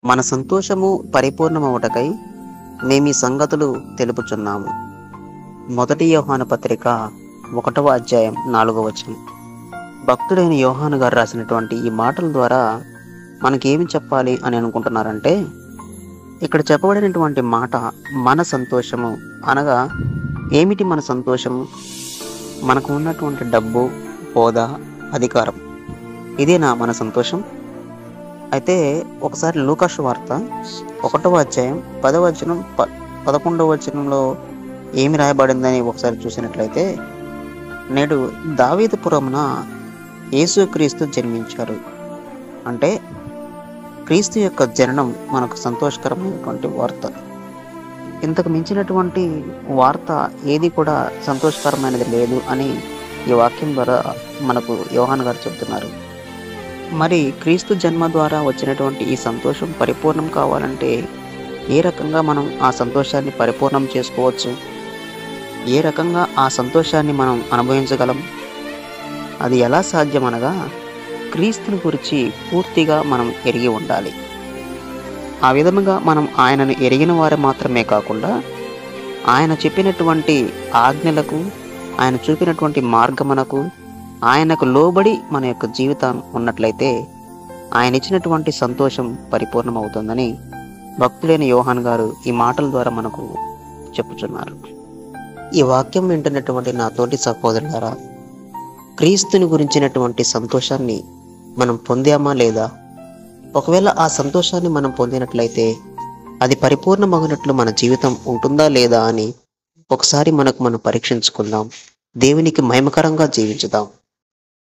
మన సంతోషము పరిపూర్ణమవుటకై మేము ఈ సంగతులు తెలుపుచున్నాము మొదటి యోహాను పత్రిక ఒకటవ అధ్యాయం నాలుగవ వచనం భక్తుడైన యోహాను గారు రాసినటువంటి ఈ మాటల ద్వారా మనకేమి చెప్పాలి అని అనుకుంటున్నారంటే ఇక్కడ చెప్పబడినటువంటి మాట మన సంతోషము అనగా ఏమిటి మన సంతోషము మనకు ఉన్నటువంటి డబ్బు హోదా అధికారం ఇదేనా మన సంతోషం అయితే ఒకసారి లూకాసు వార్త ఒకటవ అధ్యాయం పదవ వచనం ప పదకొండవ వచనంలో ఏమి రాయబడిందని ఒకసారి చూసినట్లయితే నేడు దావీదుపురమున యేసుక్రీస్తు జన్మించారు అంటే క్రీస్తు యొక్క జననం మనకు సంతోషకరమైనటువంటి వార్త ఇంతకు మించినటువంటి వార్త ఏది కూడా సంతోషకరమైనది లేదు అని ఈ వాక్యం ద్వారా మనకు యోహాన్ గారు చెప్తున్నారు మరి క్రీస్తు జన్మ ద్వారా వచ్చినటువంటి ఈ సంతోషం పరిపూర్ణం కావాలంటే ఏ రకంగా మనం ఆ సంతోషాన్ని పరిపూర్ణం చేసుకోవచ్చు ఏ రకంగా ఆ సంతోషాన్ని మనం అనుభవించగలం అది ఎలా సాధ్యమనగా క్రీస్తుని గురించి పూర్తిగా మనం ఎరిగి ఉండాలి ఆ విధముగా మనం ఆయనను ఎరిగిన వారు మాత్రమే కాకుండా ఆయన చెప్పినటువంటి ఆజ్ఞలకు ఆయన చూపినటువంటి మార్గమునకు ఆయనకు లోబడి మన యొక్క జీవితం ఉన్నట్లయితే ఆయన ఇచ్చినటువంటి సంతోషం పరిపూర్ణమవుతుందని భక్తులైన యోహాన్ గారు ఈ మాటల ద్వారా మనకు చెప్పుచున్నారు ఈ వాక్యం వింటున్నటువంటి నా తోటి సహోదరులారా క్రీస్తుని గురించినటువంటి సంతోషాన్ని మనం పొందామా లేదా ఒకవేళ ఆ సంతోషాన్ని మనం పొందినట్లయితే అది పరిపూర్ణమగినట్లు మన జీవితం ఉంటుందా లేదా అని ఒకసారి మనకు మనం పరీక్షించుకుందాం దేవునికి మహిమకరంగా జీవించుదాం